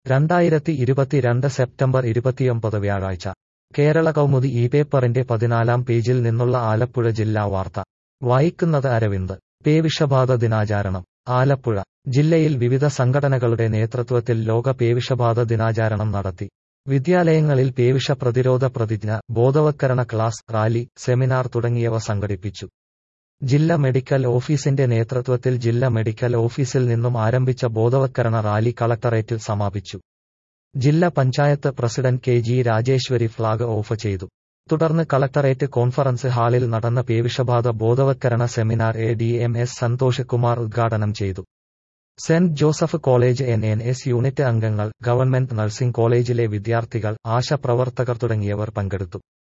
രണ്ടായിരത്തി ഇരുപത്തിരണ്ട് സെപ്റ്റംബർ ഇരുപത്തിയൊമ്പത് വ്യാഴാഴ്ച കേരള കൗമുദി ഈ പേപ്പറിന്റെ പതിനാലാം പേജിൽ നിന്നുള്ള ആലപ്പുഴ ജില്ലാ വാർത്ത വായിക്കുന്നത് അരവിന്ദ് പേവിഷബാധ ദിനാചരണം ആലപ്പുഴ ജില്ലയിൽ വിവിധ സംഘടനകളുടെ നേതൃത്വത്തിൽ ലോക പേവിഷബാധ ദിനാചരണം നടത്തി വിദ്യാലയങ്ങളിൽ പേവിഷ പ്രതിരോധ പ്രതിജ്ഞ ബോധവത്കരണ ക്ലാസ് റാലി സെമിനാർ തുടങ്ങിയവ സംഘടിപ്പിച്ചു ജില്ലാ മെഡിക്കൽ ഓഫീസിന്റെ നേതൃത്വത്തിൽ ജില്ലാ മെഡിക്കൽ ഓഫീസിൽ നിന്നും ആരംഭിച്ച ബോധവത്കരണ റാലി കളക്ടറേറ്റിൽ സമാപിച്ചു ജില്ലാ panchayat president K G Rajeshwari flag off ചെയ്തു തുടർന്ന് കളക്ടറേറ്റ് കോൺഫറൻസ് ഹാളിൽ നടന്ന പേവിഷബാധ ബോധവത്കരണ seminar A D M S Santhosh Kumar ഉദ്ഘാടനം ചെയ്തു Saint Joseph college N N S unit അംഗങ്ങൾ ഗവൺമെന്റ് നഴ്സിംഗ് കോളേജിലെ വിദ്യാർത്ഥികൾ ആശാപ്രവർത്തകർ തുടങ്ങിയവർ പങ്കെടുത്തു